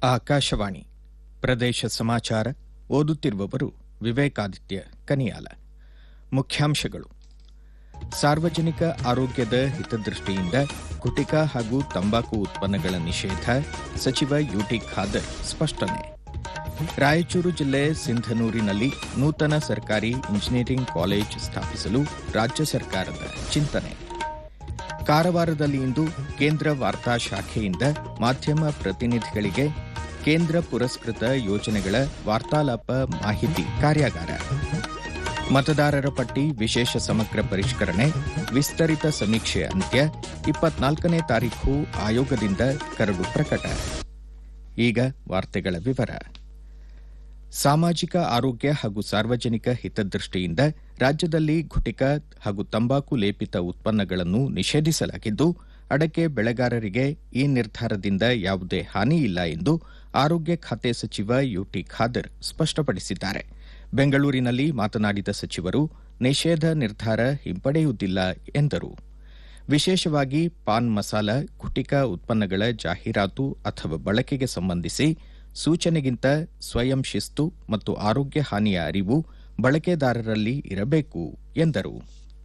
ಆಕಾಶವಾಣಿ ಪ್ರದೇಶ ಸಮಾಚಾರ ಓದುತ್ತಿರುವವರು ವಿವೇಕಾದಿತ್ಯ ಕನಿಯಾಲ ಮುಖ್ಯಾಂಶಗಳು ಸಾರ್ವಜನಿಕ ಆರೋಗ್ಯದ ಹಿತದೃಷ್ಟಿಯಿಂದ ಗುಟಿಕಾ ಹಾಗೂ ತಂಬಾಕು ಉತ್ಪನ್ನಗಳ ನಿಷೇಧ ಸಚಿವ ಯುಟಿ ಖಾದರ್ ಸ್ಪಷ್ಟನೆ ರಾಯಚೂರು ಜಿಲ್ಲೆ ಸಿಂಧನೂರಿನಲ್ಲಿ ನೂತನ ಸರ್ಕಾರಿ ಇಂಜಿನಿಯರಿಂಗ್ ಕಾಲೇಜ್ ಸ್ಥಾಪಿಸಲು ರಾಜ್ಯ ಸರ್ಕಾರದ ಚಿಂತನೆ ಕಾರವಾರದಲ್ಲಿ ಇಂದು ಕೇಂದ್ರ ವಾರ್ತಾ ಶಾಖೆಯಿಂದ ಮಾಧ್ಯಮ ಪ್ರತಿನಿಧಿಗಳಿಗೆ ಕೇಂದ್ರ ಪುರಸ್ಕೃತ ಯೋಜನೆಗಳ ವಾರ್ತಾಲಾಪ ಮಾಹಿತಿ ಕಾರ್ಯಾಗಾರ ಮತದಾರರ ಪಟ್ಟಿ ವಿಶೇಷ ಸಮಗ್ರ ಪರಿಷ್ಕರಣೆ ವಿಸ್ತರಿತ ಸಮೀಕ್ಷೆ ಅಂತ್ಯ ಇಪ್ಪತ್ನಾಲ್ಕನೇ ತಾರೀಖು ಆಯೋಗದಿಂದ ಕರಡು ಪ್ರಕಟ ಈಗ ವಾರ್ತೆಗಳ ವಿವರ ಸಾಮಾಜಿಕ ಆರೋಗ್ಯ ಹಾಗೂ ಸಾರ್ವಜನಿಕ ಹಿತದೃಷ್ಟಿಯಿಂದ ರಾಜ್ಯದಲ್ಲಿ ಗುಟಿಕಾ ಹಾಗೂ ತಂಬಾಕು ಲೇಪಿತ ಉತ್ಪನ್ನಗಳನ್ನು ನಿಷೇಧಿಸಲಾಗಿದ್ದು ಅಡಕೆ ಬೆಳೆಗಾರರಿಗೆ ಈ ನಿರ್ಧಾರದಿಂದ ಯಾವುದೇ ಹಾನಿ ಇಲ್ಲ ಎಂದು ಆರೋಗ್ಯ ಖಾತೆ ಸಚಿವ ಯುಟಿ ಖಾದರ್ ಸ್ಪಷ್ಟಪಡಿಸಿದ್ದಾರೆ ಬೆಂಗಳೂರಿನಲ್ಲಿ ಮಾತನಾಡಿದ ಸಚಿವರು ನಿಷೇಧ ನಿರ್ಧಾರ ಹಿಂಪಡೆಯುವುದಿಲ್ಲ ಎಂದರು ವಿಶೇಷವಾಗಿ ಪಾನ್ ಮಸಾಲ ಗುಟಿಕಾ ಉತ್ಪನ್ನಗಳ ಜಾಹೀರಾತು ಅಥವಾ ಬಳಕೆಗೆ ಸಂಬಂಧಿಸಿ ಸೂಚನೆಗಿಂತ ಸ್ವಯಂ ಶಿಸ್ತು ಮತ್ತು ಆರೋಗ್ಯ ಹಾನಿಯ ಅರಿವು ಬಳಕೆದಾರರಲ್ಲಿ ಇರಬೇಕು ಎಂದರು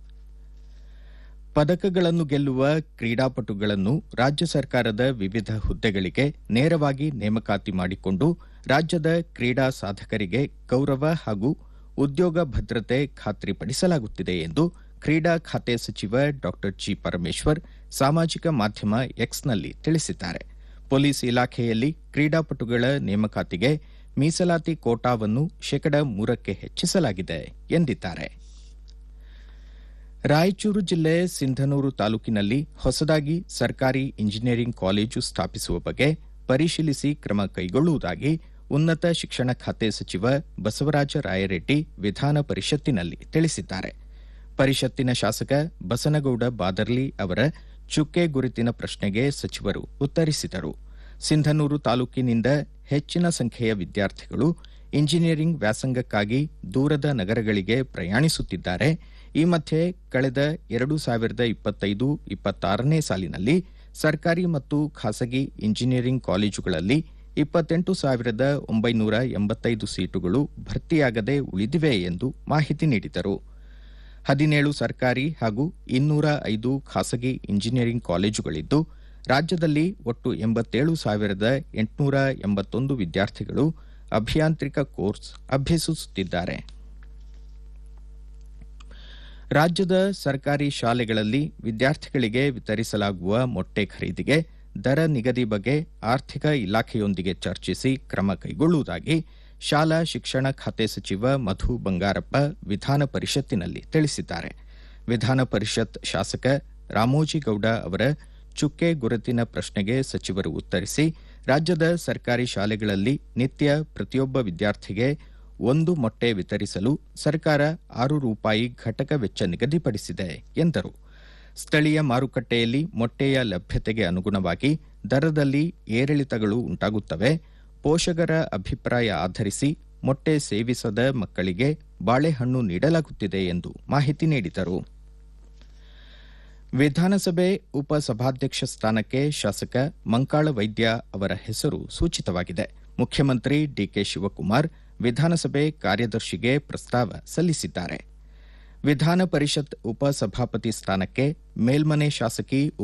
ಪದಕಗಳನ್ನು ಗೆಲ್ಲುವ ಕ್ರೀಡಾಪಟುಗಳನ್ನು ರಾಜ್ಯ ಸರ್ಕಾರದ ವಿವಿಧ ಹುದ್ದೆಗಳಿಗೆ ನೇರವಾಗಿ ನೇಮಕಾತಿ ಮಾಡಿಕೊಂಡು ರಾಜ್ಯದ ಕ್ರೀಡಾ ಸಾಧಕರಿಗೆ ಗೌರವ ಹಾಗೂ ಉದ್ಯೋಗ ಭದ್ರತೆ ಖಾತ್ರಿಪಡಿಸಲಾಗುತ್ತಿದೆ ಎಂದು ಕ್ರೀಡಾ ಖಾತೆ ಸಚಿವ ಡಾ ಜಿ ಪರಮೇಶ್ವರ್ ಸಾಮಾಜಿಕ ಮಾಧ್ಯಮ ಎಕ್ಸ್ನಲ್ಲಿ ತಿಳಿಸಿದ್ದಾರೆ ಪೊಲೀಸ್ ಇಲಾಖೆಯಲ್ಲಿ ಕ್ರೀಡಾಪಟುಗಳ ನೇಮಕಾತಿಗೆ ಮೀಸಲಾತಿ ಕೋಟಾವನ್ನು ಶೇಕಡ ಮೂರಕ್ಕೆ ಹೆಚ್ಚಿಸಲಾಗಿದೆ ಎಂದಿದ್ದಾರೆ ರಾಯಚೂರು ಜಿಲ್ಲೆ ಸಿಂಧನೂರು ತಾಲೂಕಿನಲ್ಲಿ ಹೊಸದಾಗಿ ಸರ್ಕಾರಿ ಇಂಜಿನಿಯರಿಂಗ್ ಕಾಲೇಜು ಸ್ಥಾಪಿಸುವ ಬಗ್ಗೆ ಪರಿಶೀಲಿಸಿ ಕ್ರಮ ಕೈಗೊಳ್ಳುವುದಾಗಿ ಉನ್ನತ ಶಿಕ್ಷಣ ಖಾತೆ ಸಚಿವ ಬಸವರಾಜ ರಾಯರೆಡ್ಡಿ ವಿಧಾನ ಪರಿಷತ್ತಿನಲ್ಲಿ ತಿಳಿಸಿದ್ದಾರೆ ಪರಿಷತ್ತಿನ ಶಾಸಕ ಬಸನಗೌಡ ಬಾದರ್ಲಿ ಅವರ ಚುಕ್ಕೆ ಗುರುತಿನ ಪ್ರಶ್ನೆಗೆ ಸಚಿವರು ಉತ್ತರಿಸಿದರು ಸಿಂಧನೂರು ತಾಲೂಕಿನಿಂದ ಹೆಚ್ಚಿನ ಸಂಖ್ಯೆಯ ವಿದ್ಯಾರ್ಥಿಗಳು ಇಂಜಿನಿಯರಿಂಗ್ ವ್ಯಾಸಂಗಕ್ಕಾಗಿ ದೂರದ ನಗರಗಳಿಗೆ ಪ್ರಯಾಣಿಸುತ್ತಿದ್ದಾರೆ ಈ ಮಧ್ಯೆ ಕಳೆದ ಎರಡು ಸಾವಿರದ ಇಪ್ಪತ್ತೈದು ಇಪ್ಪತ್ತಾರನೇ ಸಾಲಿನಲ್ಲಿ ಸರ್ಕಾರಿ ಮತ್ತು ಖಾಸಗಿ ಇಂಜಿನಿಯರಿಂಗ್ ಕಾಲೇಜುಗಳಲ್ಲಿ ಇಪ್ಪತ್ತೆಂಟು ಸಾವಿರದ ಒಂಬೈನೂರ ಎಂಬತ್ತೈದು ಸೀಟುಗಳು ಭರ್ತಿಯಾಗದೆ ಉಳಿದಿವೆ ಎಂದು ಮಾಹಿತಿ ನೀಡಿದರು ಹದಿನೇಳು ಸರ್ಕಾರಿ ಹಾಗೂ ಇನ್ನೂರ ಐದು ಖಾಸಗಿ ಇಂಜಿನಿಯರಿಂಗ್ ಕಾಲೇಜುಗಳಿದ್ದು ರಾಜ್ಯದಲ್ಲಿ ಒಟ್ಟು ಎಂಬತ್ತೇಳು ಸಾವಿರದ ಎಂಟುನೂರ ಎಂಬತ್ತೊಂದು ವಿದ್ಯಾರ್ಥಿಗಳು ಅಭಿಯಾಂತ್ರಿಕ ಕೋರ್ಸ್ ಅಭ್ಯಸಿಸುತ್ತಿದ್ದಾರೆ ರಾಜ್ಯದ ಸರ್ಕಾರಿ ಶಾಲೆಗಳಲ್ಲಿ ವಿದ್ಯಾರ್ಥಿಗಳಿಗೆ ವಿತರಿಸಲಾಗುವ ಮೊಟ್ಟೆ ಖರೀದಿಗೆ ದರ ನಿಗದಿ ಬಗ್ಗೆ ಆರ್ಥಿಕ ಇಲಾಖೆಯೊಂದಿಗೆ ಚರ್ಚಿಸಿ ಕ್ರಮ ಕೈಗೊಳ್ಳುವುದಾಗಿ ಶಾಲಾ ಶಿಕ್ಷಣ ಖಾತೆ ಸಚಿವ ಮಧು ಬಂಗಾರಪ್ಪ ವಿಧಾನ ಪರಿಷತ್ತಿನಲ್ಲಿ ತಿಳಿಸಿದ್ದಾರೆ ವಿಧಾನ ಪರಿಷತ್ ಶಾಸಕ ರಾಮೋಜಿಗೌಡ ಅವರ ಚುಕ್ಕೆ ಗುರುತಿನ ಪ್ರಶ್ನೆಗೆ ಸಚಿವರು ಉತ್ತರಿಸಿ ರಾಜ್ಯದ ಸರ್ಕಾರಿ ಶಾಲೆಗಳಲ್ಲಿ ನಿತ್ಯ ಪ್ರತಿಯೊಬ್ಬ ವಿದ್ಯಾರ್ಥಿಗೆ ಒಂದು ಮೊಟ್ಟೆ ವಿತರಿಸಲು ಸರ್ಕಾರ ಆರು ರೂಪಾಯಿ ಘಟಕ ವೆಚ್ಚ ನಿಗದಿಪಡಿಸಿದೆ ಎಂದರು ಸ್ಥಳೀಯ ಮಾರುಕಟ್ಟೆಯಲ್ಲಿ ಮೊಟ್ಟೆಯ ಲಭ್ಯತೆಗೆ ಅನುಗುಣವಾಗಿ ದರದಲ್ಲಿ ಏರಿಳಿತಗಳು ಉಂಟಾಗುತ್ತವೆ ಪೋಷಕರ ಅಭಿಪ್ರಾಯ ಆಧರಿಸಿ ಮೊಟ್ಟೆ ಸೇವಿಸದ ಮಕ್ಕಳಿಗೆ ಬಾಳೆಹಣ್ಣು ನೀಡಲಾಗುತ್ತಿದೆ ಎಂದು ಮಾಹಿತಿ ನೀಡಿದರು ವಿಧಾನಸಭೆ ಉಪಸಭಾಧ್ಯಕ್ಷ ಸ್ಥಾನಕ್ಕೆ ಶಾಸಕ ಮಂಕಾಳ ವೈದ್ಯ ಅವರ ಹೆಸರು ಸೂಚಿತವಾಗಿದೆ ಮುಖ್ಯಮಂತ್ರಿ ಡಿಕೆ ಶಿವಕುಮಾರ್ ವಿಧಾನಸಭೆ ಕಾರ್ಯದರ್ಶಿಗೆ ಪ್ರಸ್ತಾವ ಸಲ್ಲಿಸಿದ್ದಾರೆ ವಿಧಾನ ಪರಿಷತ್ ಉಪಸಭಾಪತಿ ಸ್ಥಾನಕ್ಕೆ ಮೇಲ್ಮನೆ ಶಾಸಕಿ